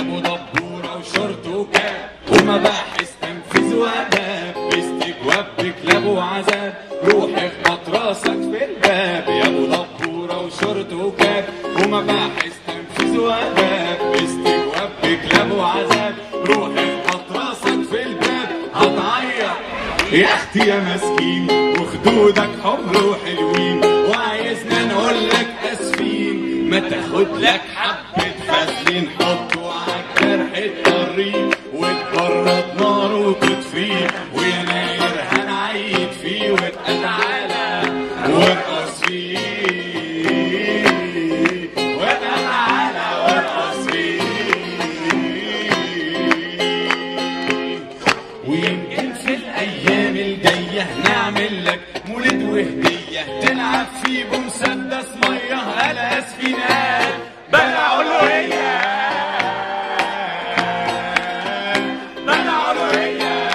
ابو دبوره وشورت وكاب ومباحث تنفيذ واداب باستجواب بكلاب وعذاب روح اخبط راسك في الباب يا ابو دبوره وشورت وكاب ومباحث تنفيذ واداب باستجواب بكلاب وعذاب روح اخبط راسك في الباب هتعيط يا اختي يا مسكين وخدودك حمر وحلوين وعايزنا نقول لك اسفين ما تاخد لك حبة فازلين حطه عالجرح الطريق وتبرد نار وتطفيه ويناير هنعيد فيه وابقى تعالى وارقص فيه وابقى تعالى وارقص فيه ويمكن في الايام الجايه نعمل لك مولد وهديه تلعب فيه بمسدس ميه على اسفنات بلا علوية بلا علوية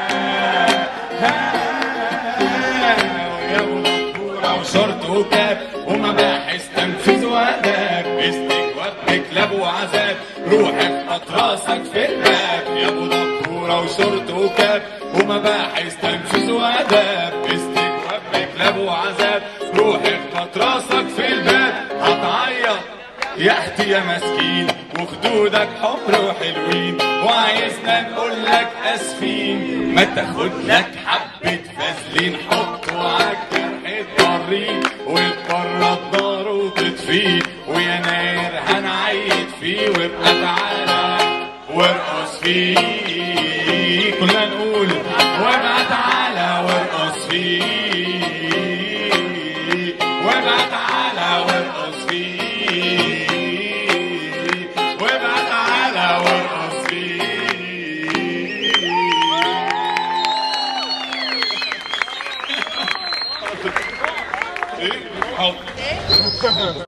ويا ابو دكتوره وشرط وكاب ومباحث تنفيذ واداب استجواب بكلاب وعذاب روح اخبط راسك في الباب يا ابو دكتوره وشرط وكاب ومباحث تنفيذ واداب استجواب بكلاب وعذاب روح اخبط راسك في الباب هتعيط يا اختي يا مسكين وخدودك حمر وحلوين وعايزنا نقول لك اسفين ما تاخد لك حبة فازلين حطه عالجرح الطريق وتبرد نار وتطفيه ويناير هنعيد فيه وابقى تعالى وارقص فيه كلنا نقول وابقى تعالى وارقص فيه وابقى تعالى وارقص فيه وابقى تعالى وارقص فيه ايه حاضر